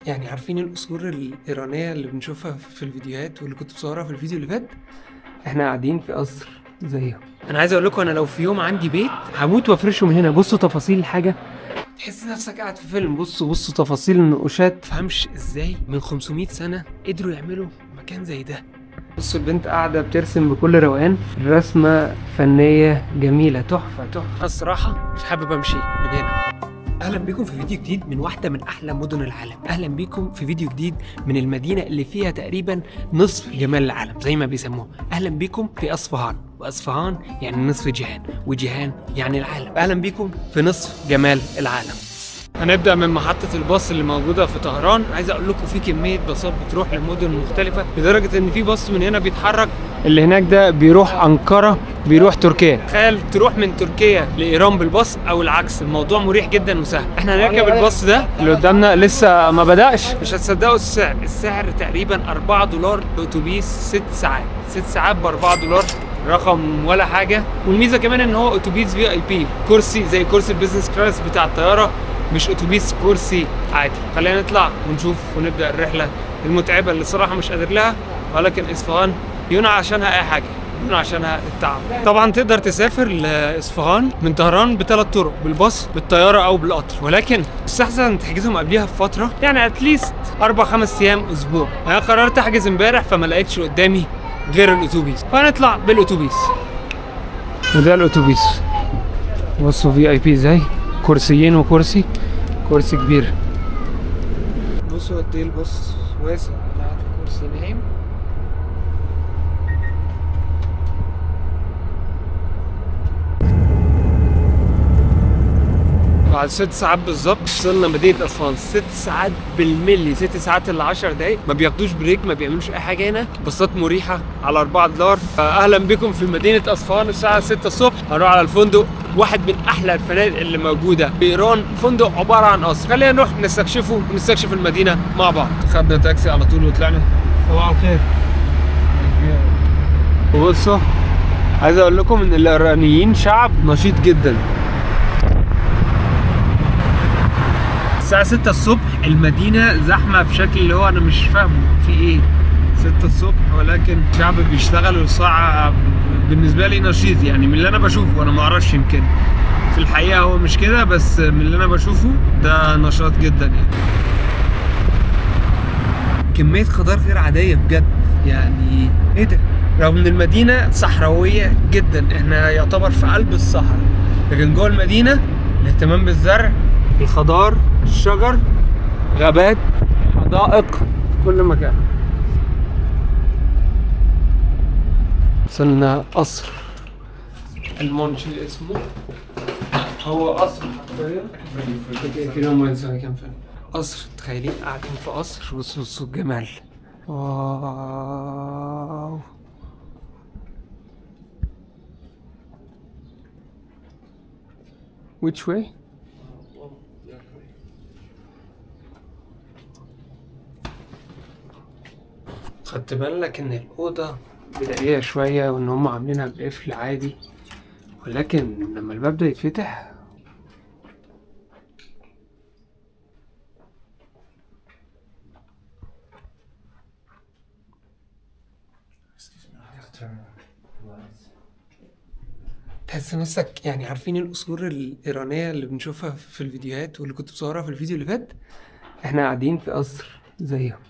يعني عارفين القصور الإيرانية اللي بنشوفها في الفيديوهات واللي كنت بصورها في الفيديو اللي فات احنا قاعدين في قصر زيهم انا عايز اقول لكم انا لو في يوم عندي بيت هموت وافرشه من هنا بصوا تفاصيل الحاجه تحس نفسك قاعد في فيلم بصوا بصوا تفاصيل النقوشات تفهمش ازاي من 500 سنه قدروا يعملوا مكان زي ده بصوا البنت قاعدة بترسم بكل روقان الرسمة فنية جميلة تحفة تحفة أنا الصراحة مش حابب أمشي من هنا اهلا بيكم في فيديو جديد من واحده من احلى مدن العالم اهلا بيكم في فيديو جديد من المدينه اللي فيها تقريبا نصف جمال العالم زي ما بيسموها اهلا بيكم في اصفهان واصفهان يعني نصف جيهان وجيهان يعني العالم اهلا بيكم في نصف جمال العالم هنبدا من محطه الباص اللي موجوده في طهران عايز اقول لكم في كميه باصات بتروح لمدن مختلفه لدرجه ان في باص من هنا بيتحرك اللي هناك ده بيروح انقره بيروح تركيا تخيل تروح من تركيا لايران بالباص او العكس الموضوع مريح جدا وسهل احنا هنركب الباص ده اللي قدامنا لسه ما بداش مش هتصدقوا السعر السعر تقريبا 4 دولار اتوبيس 6 ساعات 6 ساعات ب 4 دولار رقم ولا حاجه والميزه كمان ان هو اتوبيس في اي بي كرسي زي كرسي البيزنس كلاس بتاع الطياره مش اتوبيس كرسي عادي خلينا نطلع ونشوف ونبدا الرحله المتعبه اللي الصراحه مش قادر لها ولكن اصفهان يونع عشانها اي حاجه يونع عشانها التعب طبعا تقدر تسافر لاصفهان من طهران بثلاث طرق بالباص بالطياره او بالقطر ولكن يستحسن تحجزهم قبلها بفتره يعني اتليست اربع خمس ايام اسبوع انا قررت احجز امبارح فما لقيتش قدامي غير الاتوبيس فهنطلع بالاتوبيس وده الاتوبيس بصوا في اي بي ازاي كرسيين وكرسي كرسي كبير بصوا قد ايه الباص واسع انا قاعد في كرسي نايم بعد ست ساعات بالظبط وصلنا مدينة أسوان ست ساعات بالملي ست ساعات إلا 10 دقايق ما بياخدوش بريك ما بيعملوش أي حاجة هنا باصات مريحة على 4 دولار أهلا بكم في مدينة أسوان الساعة 6 الصبح هنروح على الفندق واحد من أحلى الفنادق اللي موجودة في إيران فندق عبارة عن قصر خلينا نروح نستكشفه ونستكشف المدينة مع بعض خدنا تاكسي على طول وطلعنا صباح الخير بصوا عايز اقول لكم ان الايرانيين شعب نشيط جدا الساعة 6 الصبح المدينة زحمة بشكل اللي هو أنا مش فاهمه في إيه 6 الصبح ولكن شعب بيشتغل الساعة بالنسبة لي نشيط يعني من اللي أنا بشوفه أنا معرفش يمكن في الحقيقة هو مش كده بس من اللي أنا بشوفه ده نشاط جدا يعني كمية خضار غير عادية بجد يعني إيه ده رغم ان المدينة صحراوية جدا احنا يعتبر في قلب الصحراء لكن جوه المدينة الاهتمام بالزرع الخضار الشجر غابات حدائق في كل مكان وصلنا قصر المنشي اسمه هو قصر حرفيا كده ما ينسى كام فيلم قصر تخيلين قاعدين في قصر بصوا بصوا الجمال واو Which way? خدت بالك ان الاوضه بدائيه شويه وان هم عاملينها بقفل عادي ولكن لما الباب ده يتفتح تحس نفسك يعني عارفين القصور الإيرانية اللي بنشوفها في الفيديوهات واللي كنت بصورها في الفيديو اللي فات احنا قاعدين في قصر زيهم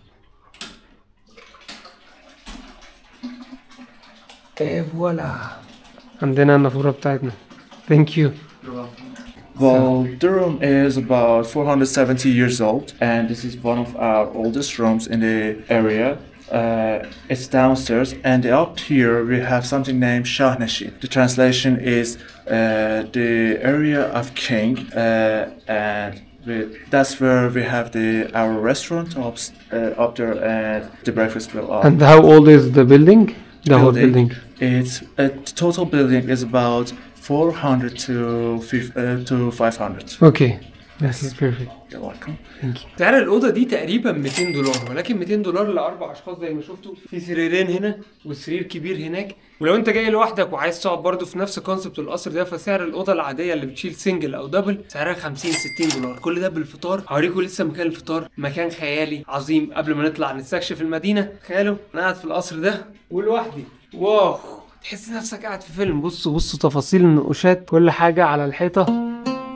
ايه فوالا عندنا النافورة بتاعتنا ثانك يو Well, the room is about 470 years old, and this is one of our oldest rooms in the area. Uh, it's downstairs, and up here we have something named Shahnashin. The translation is uh, the area of king, uh, and we, that's where we have the our restaurant up, uh, up there and the breakfast will up. And how old is the building? The whole building. It's uh, the total building is about 400 to fif- uh, to 500. Okay. That's perfect. You're welcome. ثانك يو سعر الاوضه دي تقريبا 200 دولار ولكن 200 دولار لاربع اشخاص زي ما شفتوا في سريرين هنا والسرير كبير هناك ولو انت جاي لوحدك وعايز تقعد برضه في نفس كونسبت القصر ده فسعر الاوضه العاديه اللي بتشيل سنجل او دبل سعرها 50 60 دولار كل ده بالفطار هوريكم لسه مكان الفطار مكان خيالي عظيم قبل ما نطلع نستكشف المدينه تخيلوا انا قاعد في القصر ده ولوحدي واو تحس نفسك قاعد في فيلم بصوا بصوا تفاصيل النقوشات كل حاجه على الحيطه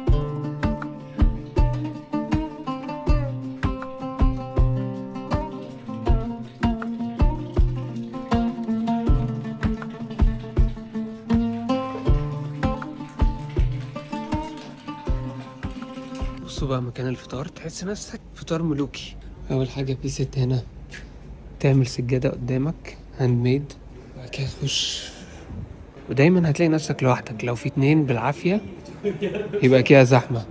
بصوا بقى مكان الفطار تحس نفسك فطار ملوكي اول حاجه في ست هنا تعمل سجاده قدامك هاند ميد بعد كده تخش ودايما هتلاقي نفسك لوحدك لو في اتنين بالعافيه يبقى كده زحمه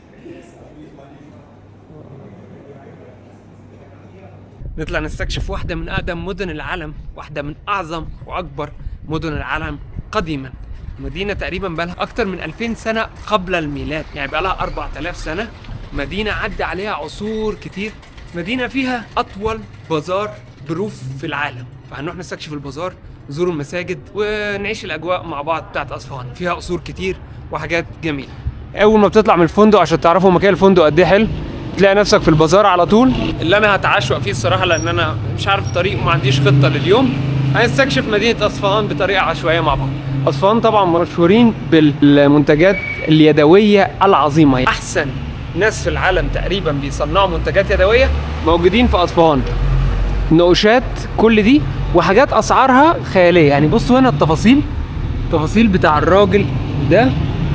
نطلع نستكشف واحدة من أقدم مدن العالم واحدة من أعظم وأكبر مدن العالم قديما مدينة تقريبا بقالها أكتر من 2000 سنة قبل الميلاد يعني بقالها 4000 سنة مدينة عدى عليها عصور كتير مدينة فيها أطول بازار بروف في العالم فهنروح نستكشف البازار نزور المساجد ونعيش الأجواء مع بعض بتاعت أصفهان فيها قصور كتير وحاجات جميلة أول ما بتطلع من الفندق عشان تعرفوا مكان الفندق قد إيه حلو تلاقي نفسك في البازار على طول اللي انا هتعشق فيه الصراحه لان انا مش عارف الطريق وما عنديش خطه لليوم هنستكشف مدينه اصفهان بطريقه عشوائيه مع بعض اصفهان طبعا مشهورين بالمنتجات اليدويه العظيمه احسن ناس في العالم تقريبا بيصنعوا منتجات يدويه موجودين في اصفهان نقوشات كل دي وحاجات اسعارها خياليه يعني بصوا هنا التفاصيل التفاصيل بتاع الراجل ده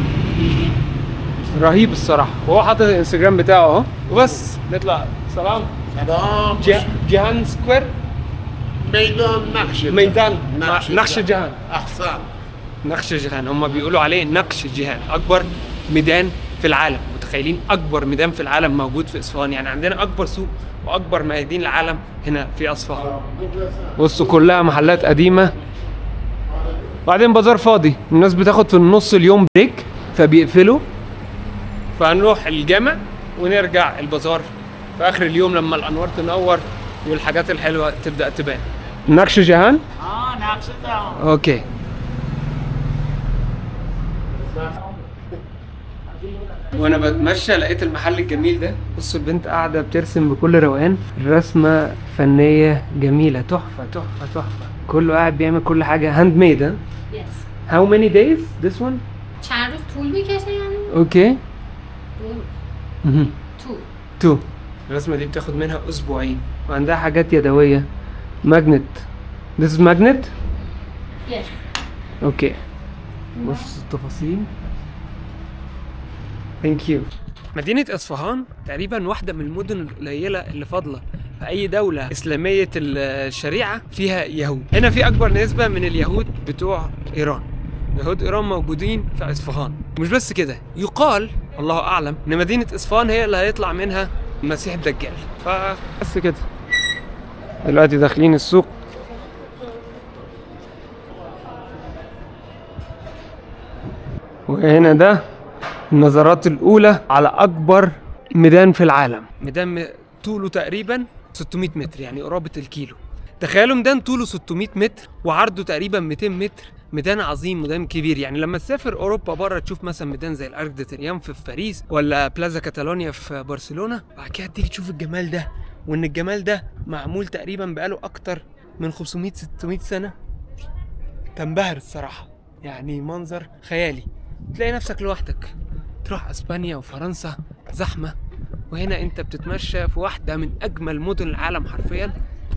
رهيب الصراحه وهو حاطط الانستجرام بتاعه اهو وبس نطلع سلام سلام جه- جيهان سكوير ميدان نقش ميدان نقش نقش جيهان احسن نقش جيهان هم بيقولوا عليه نقش جيهان اكبر ميدان في العالم متخيلين اكبر ميدان في العالم موجود في اصفهان يعني عندنا اكبر سوق واكبر ميادين العالم هنا في اصفهان بصوا كلها محلات قديمه بعدين بازار فاضي الناس بتاخد في النص اليوم بريك فبيقفلوا فهنروح الجامع ونرجع البازار في اخر اليوم لما الانوار تنور والحاجات الحلوه تبدا تبان نقش جهان اه نقش داون اوكي وانا بتمشى لقيت المحل الجميل ده بصوا البنت قاعده بترسم بكل روقان رسمه فنيه جميله تحفه تحفه تحفه كله قاعد بيعمل كل حاجه هاند ميد ها Yes. How many days this one? چند روز طول میکشه یعنی؟ اوكي دو مهم. تو تو الرسمه دي بتاخد منها اسبوعين وعندها حاجات يدويه ماجنت This is magnet Yes. اوكي بص التفاصيل ثانك يو مدينة اصفهان تقريبا واحدة من المدن القليلة اللي فاضلة في أي دولة إسلامية ال- الشريعة فيها يهود. هنا في أكبر نسبة من اليهود بتوع إيران. يهود إيران موجودين في اصفهان. مش بس كده، يقال الله أعلم إن مدينة اصفهان هي اللي هيطلع منها المسيح الدجال. فبس كده. دلوقتي داخلين السوق وهنا ده النظرات الأولى على أكبر ميدان في العالم ميدان م- طوله تقريبا 600 متر يعني قرابة الكيلو تخيلوا ميدان طوله 600 متر وعرضه تقريبا 200 متر ميدان عظيم ميدان كبير يعني لما تسافر اوروبا بره تشوف مثلا ميدان زي الارك دي تريامف في باريس ولا بلازا كاتالونيا في برشلونه بعد كده تيجي تشوف الجمال ده وان الجمال ده معمول تقريبا بقاله اكتر من 500 600 سنه تنبهر الصراحه يعني منظر خيالي تلاقي نفسك لوحدك تروح اسبانيا وفرنسا زحمه وهنا انت بتتمشى في واحده من اجمل مدن العالم حرفيا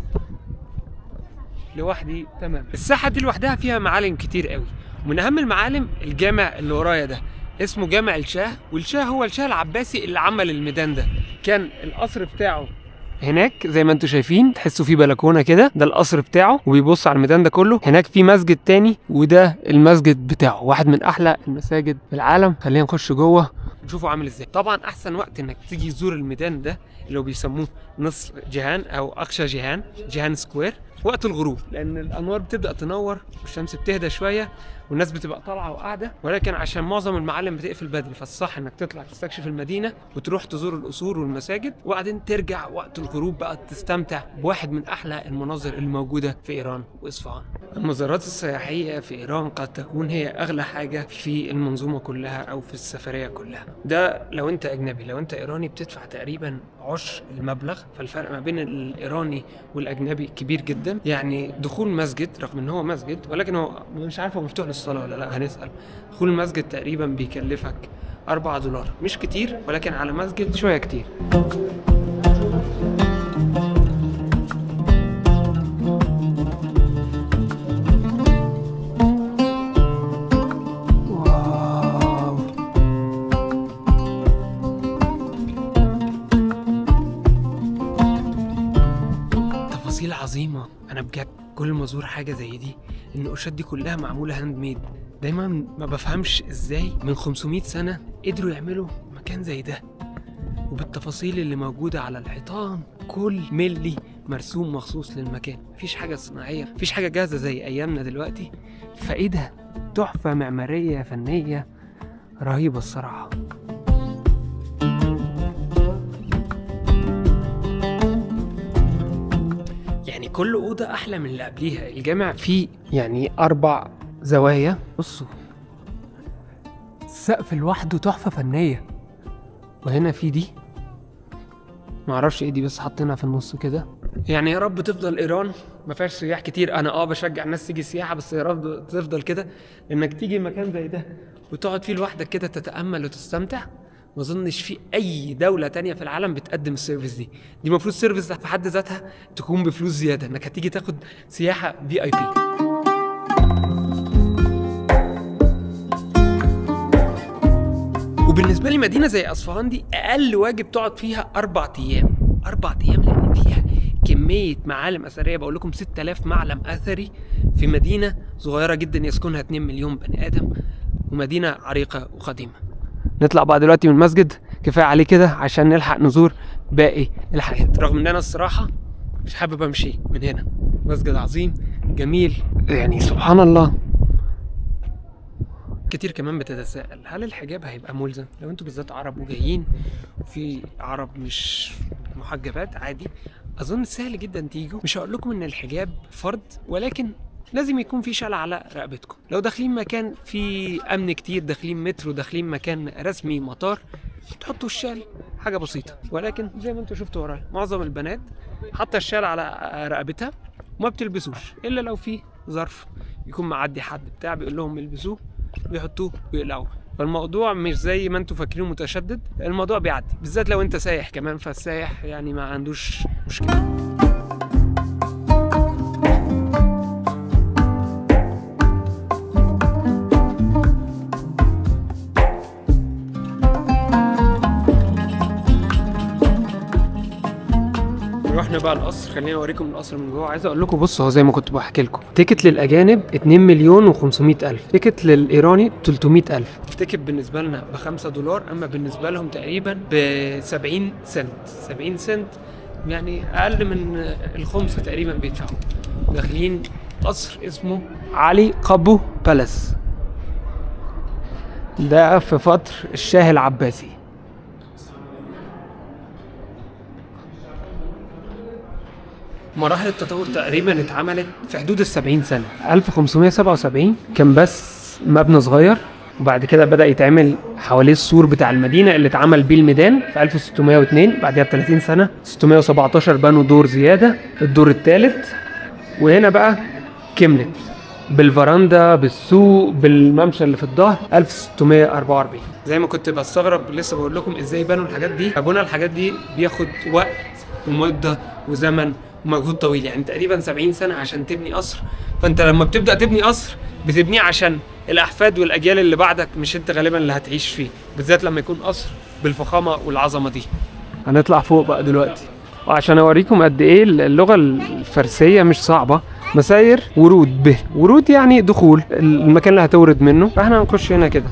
لوحدي تمام الساحه دي لوحدها فيها معالم كتير قوي ومن اهم المعالم الجامع اللي ورايا ده اسمه جامع الشاه والشاه هو الشاه العباسي اللي عمل الميدان ده كان القصر بتاعه هناك زي ما انتم شايفين تحسوا في بلكونه كده ده القصر بتاعه وبيبص على الميدان ده كله هناك في مسجد تاني وده المسجد بتاعه واحد من احلى المساجد في العالم خلينا نخش جوه نشوفه عامل ازاي طبعا احسن وقت انك تيجي تزور الميدان ده اللي هو بيسموه نصف جيهان او اقصى جيهان جيهان سكوير وقت الغروب لان الانوار بتبدا تنور والشمس بتهدى شويه والناس بتبقى طالعه وقاعده ولكن عشان معظم المعالم بتقفل بدري فالصح انك تطلع تستكشف المدينه وتروح تزور القصور والمساجد وبعدين ترجع وقت الغروب بقى تستمتع بواحد من احلى المناظر الموجوده في ايران واصفهان المزارات السياحيه في ايران قد تكون هي اغلى حاجه في المنظومه كلها او في السفريه كلها ده لو انت اجنبي لو انت ايراني بتدفع تقريبا عشر المبلغ فالفرق ما بين الايراني والاجنبي كبير جدا يعني دخول مسجد رغم ان هو مسجد ولكن هو مش عارف هو مفتوح للصلاه ولا لا هنسال دخول المسجد تقريبا بيكلفك 4 دولار مش كتير ولكن على مسجد شويه كتير واو تفاصيل عظيمة أنا بجد كل ما أزور حاجة زي دي النقوشات دي كلها معمولة هاند ميد دايما ما بفهمش إزاي من 500 سنة قدروا يعملوا مكان زي ده وبالتفاصيل اللي موجودة على الحيطان كل ملي مرسوم مخصوص للمكان مفيش حاجة صناعية مفيش حاجة جاهزة زي أيامنا دلوقتي فإيه ده تحفة معمارية فنية رهيبة الصراحة يعني كل أوضة أحلى من اللي قبليها الجامع فيه يعني أربع زوايا بصوا السقف لوحده تحفة فنية وهنا في دي معرفش ايه دي بس حاطينها في النص كده يعني يا رب تفضل ايران ما فيهاش سياح كتير انا اه بشجع الناس تيجي سياحه بس يا رب تفضل كده انك تيجي مكان زي ده وتقعد فيه لوحدك كده تتامل وتستمتع ما اظنش في اي دوله تانية في العالم بتقدم السيرفيس دي دي المفروض سيرفيس في حد ذاتها تكون بفلوس زياده انك هتيجي تاخد سياحه في اي بي وبالنسبه لي مدينه زي اصفهان دي اقل واجب تقعد فيها اربع ايام اربع ايام لان فيها كميه معالم اثريه بقول لكم 6000 معلم اثري في مدينه صغيره جدا يسكنها 2 مليون بني ادم ومدينه عريقه وقديمه نطلع بقى دلوقتي من المسجد كفايه عليه كده عشان نلحق نزور باقي الحاجات رغم ان انا الصراحه مش حابب امشي من هنا مسجد عظيم جميل يعني سبحان الله كتير كمان بتتساءل هل الحجاب هيبقى ملزم لو انتوا بالذات عرب وجايين وفي عرب مش محجبات عادي اظن سهل جدا تيجوا مش هقول لكم ان الحجاب فرض ولكن لازم يكون في شال على رقبتكم لو داخلين مكان فيه امن كتير داخلين مترو داخلين مكان رسمي مطار تحطوا الشال حاجه بسيطه ولكن زي ما انتوا شفتوا ورايا معظم البنات حاطه الشال على رقبتها وما بتلبسوش الا لو في ظرف يكون معدي حد بتاع بيقول لهم البسوه بيحطوه ويقلعوه فالموضوع مش زي ما انتوا فاكرينه متشدد الموضوع بيعدي بالذات لو انت سايح كمان فالسايح يعني ما عندوش مشكله رحنا بقى القصر خليني اوريكم القصر من جوه عايز اقول لكم بصوا هو زي ما كنت بحكي لكم تيكت للاجانب 2 مليون و500 الف تيكت للايراني 300 الف التيكت بالنسبه لنا ب 5 دولار اما بالنسبه لهم تقريبا ب 70 سنت 70 سنت يعني اقل من الخمسه تقريبا بيدفعوا داخلين قصر اسمه علي قابو بالاس ده في فتر الشاه العباسي مراحل التطور تقريبا اتعملت في حدود ال 70 سنة 1577 كان بس مبنى صغير وبعد كده بدأ يتعمل حواليه السور بتاع المدينة اللي اتعمل بيه الميدان في 1602 بعدها ب 30 سنة 617 بنوا دور زيادة الدور الثالث وهنا بقى كملت بالفراندا بالسوق بالممشى اللي في الظهر 1644 زي ما كنت بستغرب لسه بقول لكم ازاي بنوا الحاجات دي فبنى الحاجات دي بياخد وقت ومده وزمن ومجهود طويل يعني تقريبا 70 سنه عشان تبني قصر فانت لما بتبدا تبني قصر بتبنيه عشان الاحفاد والاجيال اللي بعدك مش انت غالبا اللي هتعيش فيه بالذات لما يكون قصر بالفخامه والعظمه دي هنطلع فوق بقى دلوقتي وعشان اوريكم قد ايه اللغه الفارسيه مش صعبه مساير ورود به ورود يعني دخول المكان اللي هتورد منه فاحنا هنخش هنا كده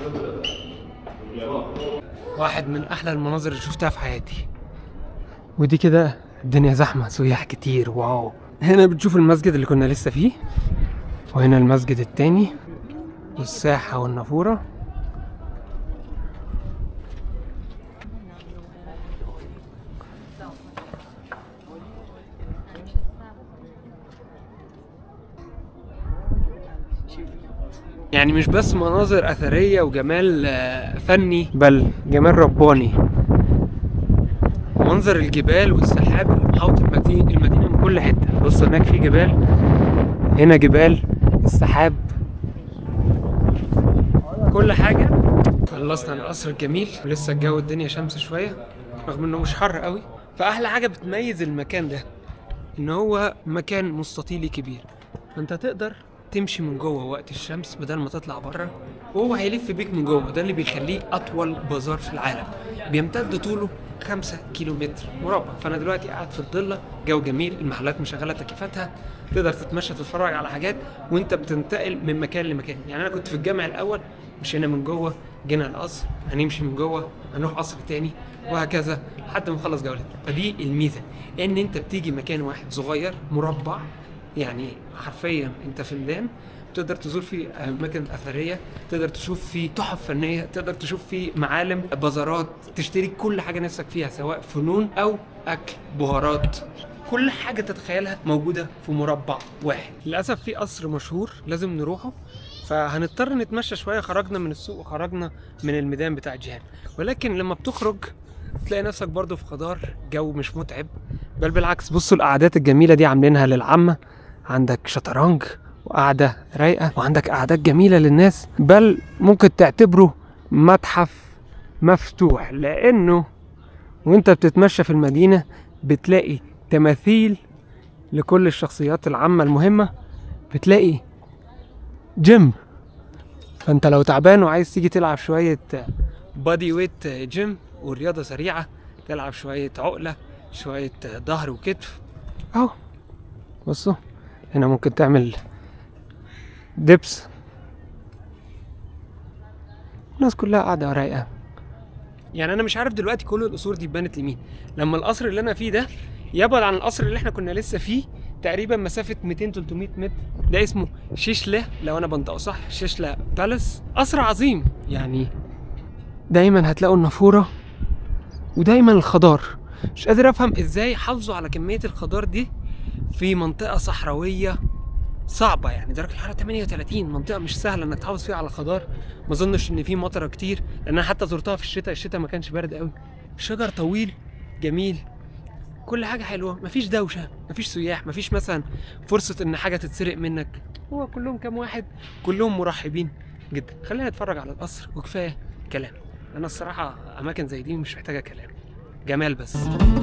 واحد من احلى المناظر اللي شفتها في حياتي ودي كده الدنيا زحمة سياح كتير واو هنا بتشوف المسجد اللي كنا لسه فيه وهنا المسجد التاني والساحة والنافورة يعني مش بس مناظر أثرية وجمال آه، فني بل جمال رباني منظر الجبال والسحاب اللي محاوط المدينة المدينة من كل حتة بص هناك في جبال هنا جبال السحاب كل حاجة خلصنا القصر الجميل ولسه الجو الدنيا شمس شوية رغم انه مش حر قوي فأحلى حاجة بتميز المكان ده ان هو مكان مستطيلي كبير فانت تقدر تمشي من جوه وقت الشمس بدل ما تطلع بره وهو هيلف بيك من جوه ده اللي بيخليه اطول بازار في العالم بيمتد طوله 5 كيلو متر مربع فانا دلوقتي قاعد في الضله جو جميل المحلات مشغله تكييفاتها تقدر تتمشى تتفرج على حاجات وانت بتنتقل من مكان لمكان يعني انا كنت في الجامع الاول مشينا من جوه جينا القصر هنمشي من جوه هنروح قصر تاني وهكذا لحد ما نخلص جولتنا فدي الميزه ان انت بتيجي مكان واحد صغير مربع يعني حرفيا انت في ميدان تقدر تزور فيه اماكن اثريه تقدر تشوف فيه تحف فنيه تقدر تشوف فيه معالم بازارات تشتري كل حاجه نفسك فيها سواء فنون او اكل بهارات كل حاجه تتخيلها موجوده في مربع واحد للاسف في قصر مشهور لازم نروحه فهنضطر نتمشى شويه خرجنا من السوق وخرجنا من الميدان بتاع جيهان ولكن لما بتخرج تلاقي نفسك برضو في خضار جو مش متعب بل بالعكس بصوا القعدات الجميله دي عاملينها للعامه عندك شطرنج وقعده رايقه وعندك قعدات جميله للناس بل ممكن تعتبره متحف مفتوح لانه وانت بتتمشى في المدينه بتلاقي تماثيل لكل الشخصيات العامه المهمه بتلاقي جيم فانت لو تعبان وعايز تيجي تلعب شويه بادي ويت جيم والرياضه سريعه تلعب شويه عقله شويه ظهر وكتف اهو بصوا هنا ممكن تعمل دبس الناس كلها قاعده رايقه يعني انا مش عارف دلوقتي كل القصور دي اتبنت لمين لما القصر اللي انا فيه ده يبعد عن القصر اللي احنا كنا لسه فيه تقريبا مسافه 200 300 متر ده اسمه شيشله لو انا بنطقه صح شيشله بالاس قصر عظيم يعني دايما هتلاقوا النافوره ودايما الخضار مش قادر افهم ازاي حافظوا على كميه الخضار دي في منطقه صحراويه صعبة يعني درجة الحرارة 38 منطقة مش سهلة انك تحافظ فيها على خضار ما اظنش ان في مطرة كتير لان انا حتى زرتها في الشتاء الشتاء ما كانش بارد قوي شجر طويل جميل كل حاجة حلوة مفيش دوشة مفيش سياح مفيش مثلا فرصة ان حاجة تتسرق منك هو كلهم كام واحد كلهم مرحبين جدا خلينا نتفرج على القصر وكفاية كلام انا الصراحة اماكن زي دي مش محتاجة كلام جمال بس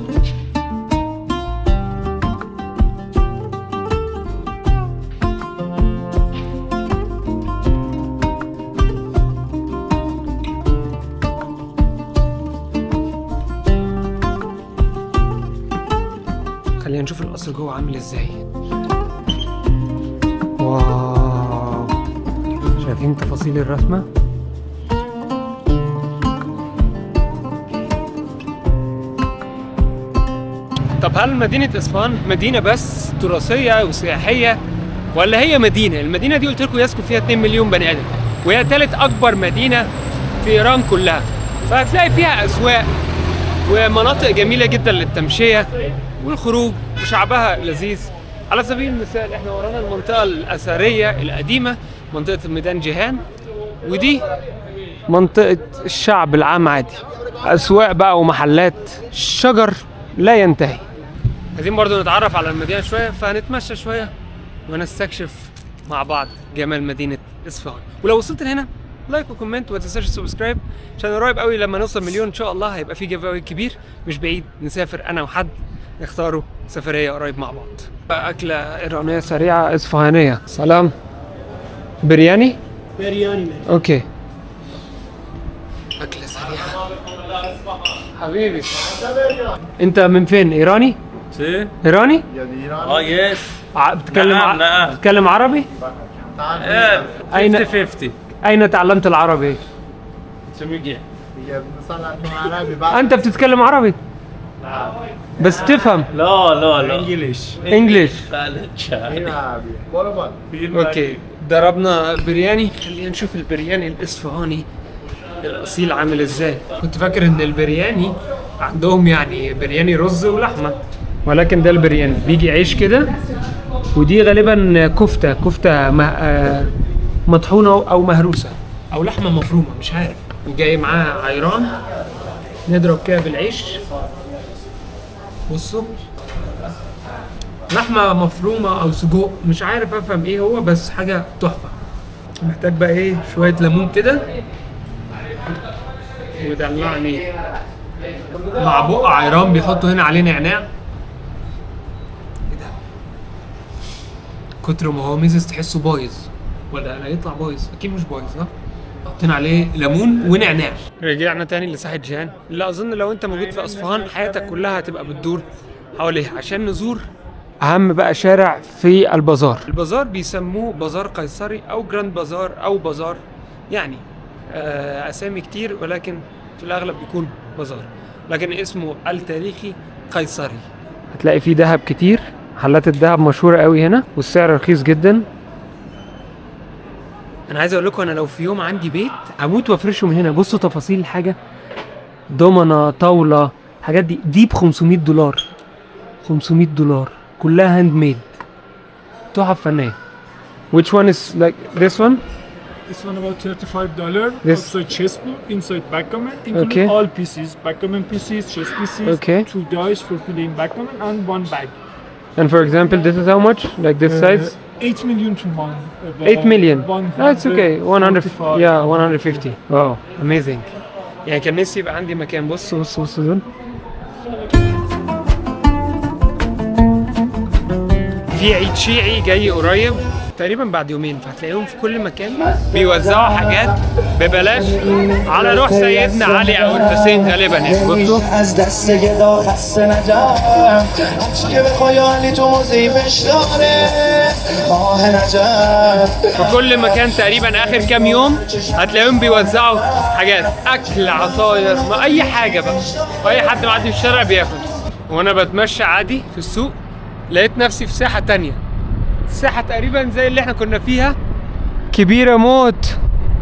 خلينا نشوف القصر جوه عامل ازاي واو شايفين تفاصيل الرسمه طب هل مدينة إصفهان مدينة بس تراثية وسياحية ولا هي مدينة؟ المدينة دي قلت لكم يسكن فيها 2 مليون بني آدم وهي ثالث أكبر مدينة في إيران كلها فهتلاقي فيها أسواق ومناطق جميلة جدا للتمشية والخروج وشعبها لذيذ على سبيل المثال احنا ورانا المنطقة الأثرية القديمة منطقة ميدان جيهان ودي منطقة الشعب العام عادي أسواق بقى ومحلات شجر لا ينتهي عايزين برضو نتعرف على المدينة شوية فهنتمشى شوية ونستكشف مع بعض جمال مدينة إصفهان ولو وصلت لهنا لايك وكومنت وما تنساش السبسكرايب عشان قريب قوي لما نوصل مليون ان شاء الله هيبقى في جيف كبير مش بعيد نسافر انا وحد نختاروا سفرية قريب مع بعض أكلة إيرانية سريعة إصفهانية سلام برياني؟ برياني من أوكي أكلة سريعة حبيبي أنت من فين؟ إيراني؟ سي إيراني؟ اه يس ع- بتتكلم نعم، ع- نعم. بتتكلم عربي؟ ايه أين- 50 50 أين تعلمت العربي؟ چه میگه؟ میگه مثلا تو عربی بعد انت بتتكلم عربي بس تفهم لا لا لا انجلش انجلش غير عربي برو بال اوكي ضربنا برياني خلينا نشوف البرياني الاصفهاني الاصيل عامل ازاي كنت فاكر ان البرياني عندهم يعني برياني رز ولحمه ولكن ده البرياني بيجي عيش كده ودي غالبا كفته كفته مه... آه، مطحونه او مهروسه او لحمه مفرومه مش عارف وجاي معاها عيران نضرب كده بالعيش بصوا لحمه مفرومه او سجق مش عارف افهم ايه هو بس حاجه تحفه محتاج بقى ايه شويه ليمون كده ودلعني مع بق عيران بيحطوا هنا عليه نعناع ايه ده كتر ما هو ميزز تحسه بايظ ولا هيطلع بايظ اكيد مش بايظ ها حاطين عليه ليمون ونعناع رجعنا تاني لساحة جيهان اللي اظن لو انت موجود في اصفهان حياتك كلها هتبقى بتدور حواليها عشان نزور اهم بقى شارع في البازار البازار بيسموه بازار قيصري او جراند بازار او بازار يعني آه، اسامي كتير ولكن في الاغلب بيكون بازار لكن اسمه التاريخي قيصري هتلاقي فيه ذهب كتير محلات الذهب مشهوره قوي هنا والسعر رخيص جدا انا عايز اقول لكم انا لو في يوم عندي بيت هموت وافرشه من هنا بصوا تفاصيل الحاجه دومنه طاوله حاجات دي دي ب 500 دولار 500 دولار كلها هاند ميد تحف فنيه which one is like this one This one about thirty-five dollar. This- outside chessboard, inside backgammon, including Okay. all pieces, backgammon pieces, chess pieces, Okay. two dice for playing backgammon, and one bag. and for example this is how much like this size Uh, Eight million to one. uh, 8 million One that's okay 100 145. yeah 150 wow amazing يعني كان نفسي يبقى عندي مكان بص بص بص دول في عيد شيعي جاي قريب تقريبا بعد يومين فهتلاقيهم في كل مكان بيوزعوا حاجات ببلاش على روح سيدنا علي او الحسين غالبا يعني بصوا از دست گدا خسته نجم هرچی که به خیالی تو مضیفش داره آه نجم في كل مكان تقريبا اخر كام يوم هتلاقيهم بيوزعوا حاجات اكل عصاير ما اي حاجه بقى واي حد معدي في الشارع بياخد وانا بتمشى عادي في السوق لقيت نفسي في ساحه تانية ساحه تقريبا زي اللي احنا كنا فيها كبيره موت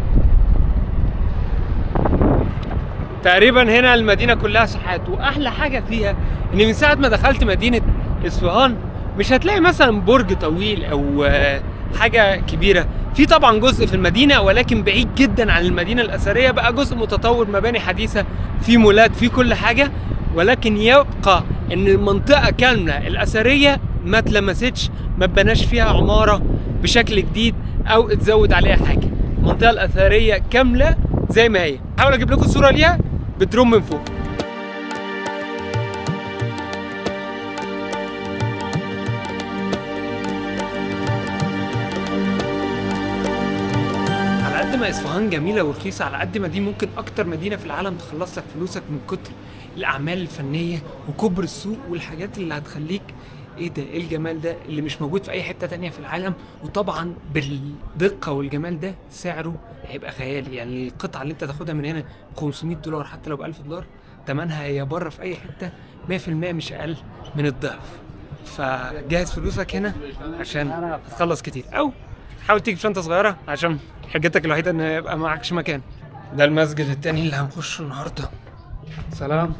تقريبا هنا المدينه كلها ساحات واحلى حاجه فيها ان من ساعه ما دخلت مدينه اصفهان مش هتلاقي مثلا برج طويل او آه، حاجه كبيره في طبعا جزء في المدينه ولكن بعيد جدا عن المدينه الاثريه بقى جزء متطور مباني حديثه في مولات في كل حاجه ولكن يبقى ان المنطقه كامله الاثريه ما اتلمستش ما اتبناش فيها عماره بشكل جديد او اتزود عليها حاجه المنطقه الاثريه كامله زي ما هي هحاول اجيب لكم صوره ليها بدروم من فوق على قد ما اصفهان جميله ورخيصه على قد ما دي ممكن اكتر مدينه في العالم تخلص لك فلوسك من كتر الاعمال الفنيه وكبر السوق والحاجات اللي هتخليك ايه ده ايه الجمال ده اللي مش موجود في اي حته تانية في العالم وطبعا بالدقه والجمال ده سعره هيبقى خيالي يعني القطعه اللي انت تاخدها من هنا 500 دولار حتى لو ب 1000 دولار تمنها هي بره في اي حته 100% مش اقل من الضعف فجهز فلوسك هنا عشان تخلص كتير او حاول تيجي بشنطه صغيره عشان حجتك الوحيده ان يبقى معكش مكان ده المسجد التاني اللي هنخشه النهارده سلام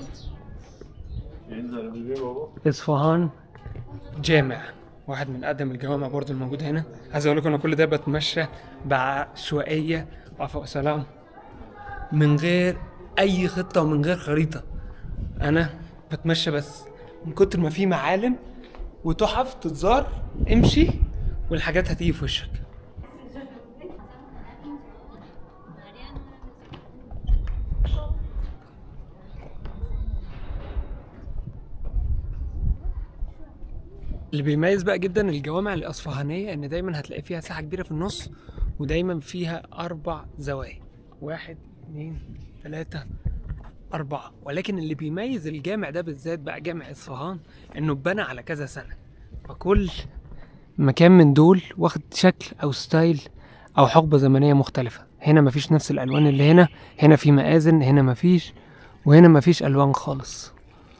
اصفهان جامع واحد من اقدم الجوامع برضه الموجوده هنا عايز اقول لكم انا كل ده بتمشى بعشوائيه وعفوا سلام من غير اي خطه ومن غير خريطه انا بتمشى بس من كتر ما في معالم وتحف تتزار امشي والحاجات هتيجي في وشك اللي بيميز بقى جدا الجوامع الاصفهانيه ان دايما هتلاقي فيها ساحه كبيره في النص ودايما فيها اربع زوايا واحد اتنين تلاته أربعة ولكن اللي بيميز الجامع ده بالذات بقى جامع إصفهان إنه اتبنى على كذا سنة فكل مكان من دول واخد شكل أو ستايل أو حقبة زمنية مختلفة هنا مفيش نفس الالوان اللي هنا هنا في مآذن هنا مفيش وهنا مفيش الوان خالص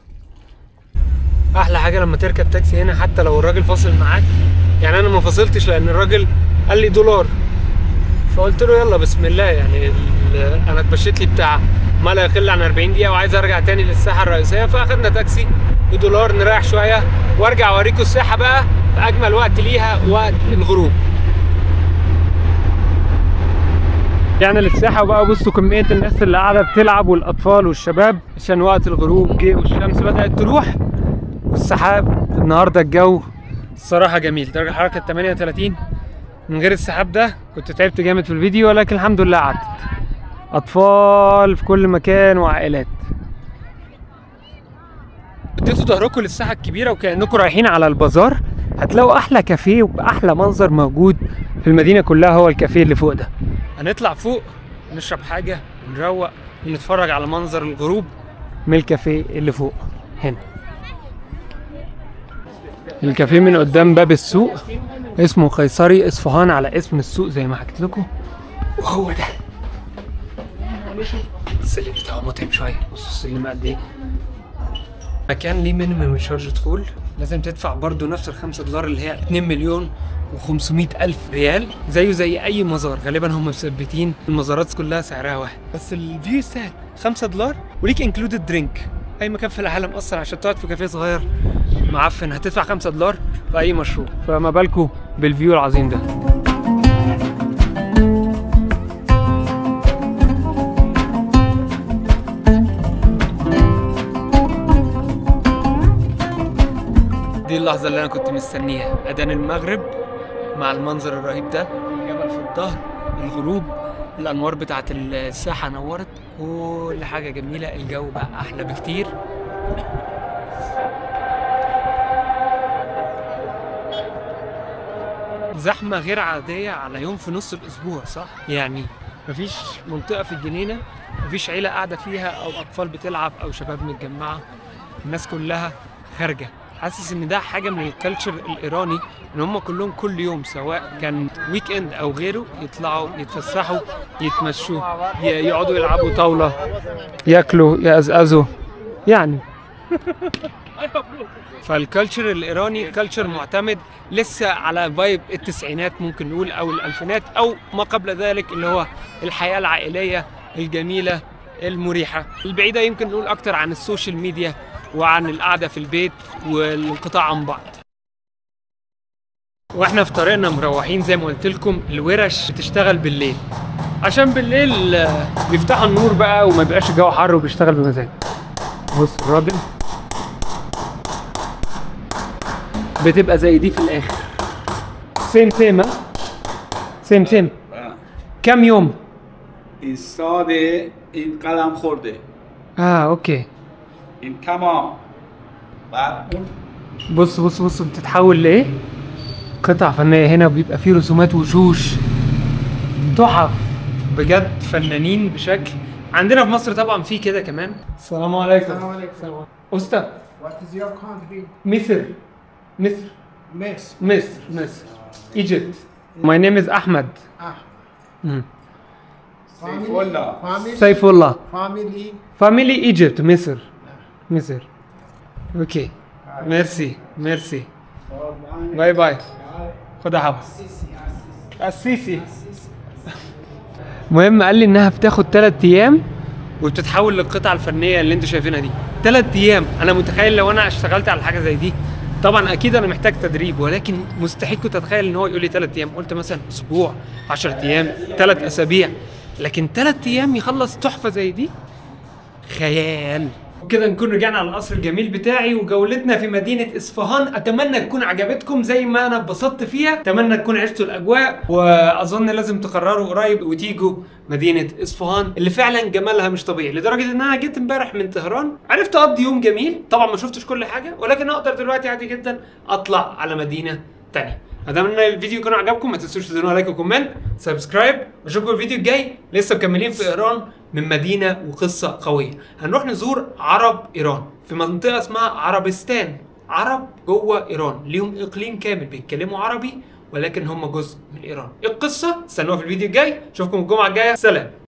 احلى حاجه لما تركب تاكسي هنا حتى لو الراجل فاصل معاك يعني انا ما فاصلتش لان الراجل قال لي دولار فقلت له يلا بسم الله يعني ال- انا اتمشيت لي بتاع ما لا يقل عن 40 دقيقه وعايز ارجع تاني للساحه الرئيسيه فاخدنا تاكسي بدولار نريح شويه وارجع اوريكم الساحه بقى في اجمل وقت ليها وقت الغروب يعني للساحه وبقى بصوا كميه الناس اللي قاعده بتلعب والاطفال والشباب عشان وقت الغروب جه والشمس بدات تروح والسحاب النهارده الجو الصراحه جميل درجه حراره 38 من غير السحاب ده كنت تعبت جامد في الفيديو ولكن الحمد لله عدت اطفال في كل مكان وعائلات اديتوا ظهركم للساحه الكبيره وكانكم رايحين على البازار هتلاقوا احلى كافيه وباحلى منظر موجود في المدينه كلها هو الكافيه اللي فوق ده هنطلع فوق نشرب حاجه ونروق ونتفرج على منظر الغروب من الكافيه اللي فوق هنا الكافيه من قدام باب السوق اسمه قيصري اصفهان على اسم السوق زي ما حكيت لكم وهو ده السلم بتاعه متعب شويه بصوا السلم قد ايه مكان ليه مينيمم تشارج دخول لازم تدفع برضو نفس الخمسة دولار اللي هي 2 مليون و500 ألف ريال زيه زي أي مزار غالبا هم مثبتين المزارات كلها سعرها واحد بس الفيو يستاهل 5 دولار وليك انكلودد درينك أي مكان في العالم أصلا عشان تقعد في كافيه صغير معفن هتدفع 5 دولار في أي مشروب فما بالكم بالفيو العظيم ده دي اللحظة اللي أنا كنت مستنيها أذان المغرب مع المنظر الرهيب ده الجبل في الظهر الغروب الأنوار بتاعت الساحة نورت كل حاجة جميلة الجو بقى أحلى بكتير زحمة غير عادية على يوم في نص الأسبوع صح؟ يعني مفيش منطقة في الجنينة مفيش عيلة قاعدة فيها أو أطفال بتلعب أو شباب متجمعة الناس كلها خارجة حاسس ان ده حاجه من الكالتشر الايراني ان هم كلهم كل يوم سواء كان ويك اند او غيره يطلعوا يتفسحوا يتمشوا ي- يقعدوا يلعبوا طاوله ياكلوا يقزقزوا يعني فالكالتشر الايراني كالتشر معتمد لسه على فايب التسعينات ممكن نقول او الالفينات او ما قبل ذلك اللي هو الحياه العائليه الجميله المريحه البعيده يمكن نقول اكتر عن السوشيال ميديا وعن القعده في البيت والانقطاع عن بعض واحنا في طريقنا مروحين زي ما قلت لكم الورش بتشتغل بالليل عشان بالليل آه، بيفتحوا النور بقى وما بيبقاش الجو حر وبيشتغل بمزاج بص الراجل بتبقى زي دي في الاخر سيم سيم ها سيم سيم كم يوم این ساده این قلم خورده اه اوكي این تمام بعد اون بص بص بص بتتحول لايه قطع فنيه هنا بيبقى فيه رسومات وشوش تحف بجد فنانين بشكل عندنا في مصر طبعا في كده كمان السلام عليكم السلام عليكم. استاذ What is your country? مصر مصر Miss. مصر مصر Egypt My name is Ahmed Ah. مم. سیف الله Family. سيف الله Family. Family Egypt مصر مصر اوكي ميرسي ميرسي باي باي خد يا حبس السيسي المهم قال لي انها بتاخد 3 ايام وبتتحول للقطعه الفنيه اللي انتوا شايفينها دي 3 ايام انا متخيل لو انا اشتغلت على حاجه زي دي طبعا اكيد انا محتاج تدريب ولكن مستحيل كنت اتخيل ان هو يقول لي 3 ايام قلت مثلا اسبوع 10 ايام 3 اسابيع لكن 3 ايام يخلص تحفه زي دي خيال كده نكون رجعنا على القصر الجميل بتاعي وجولتنا في مدينة اصفهان اتمنى تكون عجبتكم زي ما انا اتبسطت فيها اتمنى تكون عشتوا الاجواء واظن لازم تقرروا قريب وتيجوا مدينة اصفهان اللي فعلا جمالها مش طبيعي لدرجة ان انا جيت امبارح من طهران عرفت اقضي يوم جميل طبعا ما شفتش كل حاجة ولكن اقدر دلوقتي عادي جدا اطلع على مدينة تانية اتمنى الفيديو يكون عجبكم ما تنسوش تدونوا لايك وكومنت سبسكرايب واشوفكم الفيديو الجاي لسه مكملين في ايران من مدينه وقصه قويه هنروح نزور عرب ايران في منطقه اسمها عربستان عرب جوه ايران ليهم اقليم كامل بيتكلموا عربي ولكن هم جزء من ايران القصه استنوها في الفيديو الجاي اشوفكم الجمعه الجايه سلام